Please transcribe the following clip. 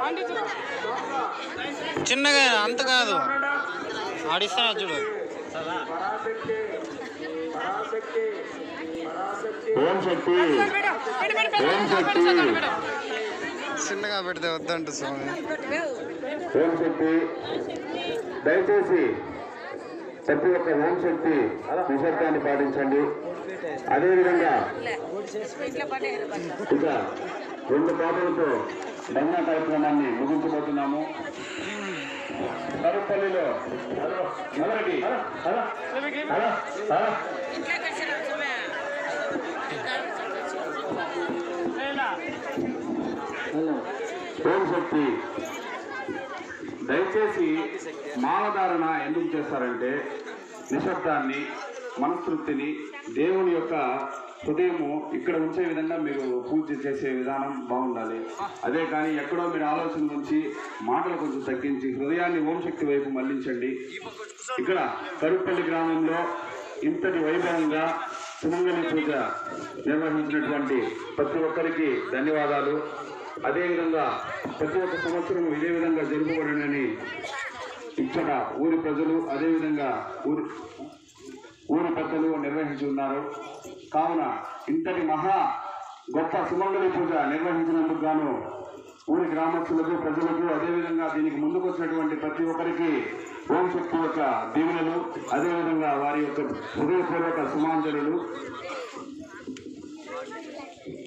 చిన్నగా అంత కాదు ఆడిస్తాను చూడు ఓం శక్తి ఓం శక్తి చిన్నగా పెడితే వద్దంట స్వామి ఓం శక్తి దయచేసి ప్రతి ఒక్క ఓం శక్తి నిశ్శబ్దాన్ని పాటించండి అదేవిధంగా ఇక రెండు పాటలతో భజన కార్యక్రమాన్ని ముగించబోతున్నాము కరుపల్లిలో మొదటి ఓం శక్తి దయచేసి మాలధారణ ఎందుకు చేస్తారంటే నిశ్శబ్దాన్ని మనస్తృప్తిని దేవుని యొక్క హృదయము ఇక్కడ ఉంచే విధంగా మీరు పూజ చేసే విధానం బాగుండాలి అదే కానీ ఎక్కడో మీరు ఆలోచన ఉంచి మాటలు కొంచెం తగ్గించి హృదయాన్ని ఓం శక్తి వైపు మళ్లించండి ఇక్కడ కరుపల్లి గ్రామంలో ఇంతటి వైభవంగా సుమంగళి పూజ నిర్వహించినటువంటి ప్రతి ఒక్కరికి ధన్యవాదాలు అదేవిధంగా ప్రతి ఒక్క సంవత్సరం ఇదే విధంగా జరుపుబడినని ఇక్కడ ఊరి ప్రజలు అదేవిధంగా ఊరి ఊరి పెద్దలు నిర్వహించి ఉన్నారు కావున ఇంతటి మహా గొప్ప సుమంగళి పూజ నిర్వహించినందుకు గాను ఊరి గ్రామస్తులకు ప్రజలకు అదేవిధంగా దీనికి ముందుకు వచ్చినటువంటి ప్రతి ఒక్కరికి ఓం శక్తి యొక్క దీవెనలు అదేవిధంగా వారి యొక్క హృదయపూర్వక సుమాంజలు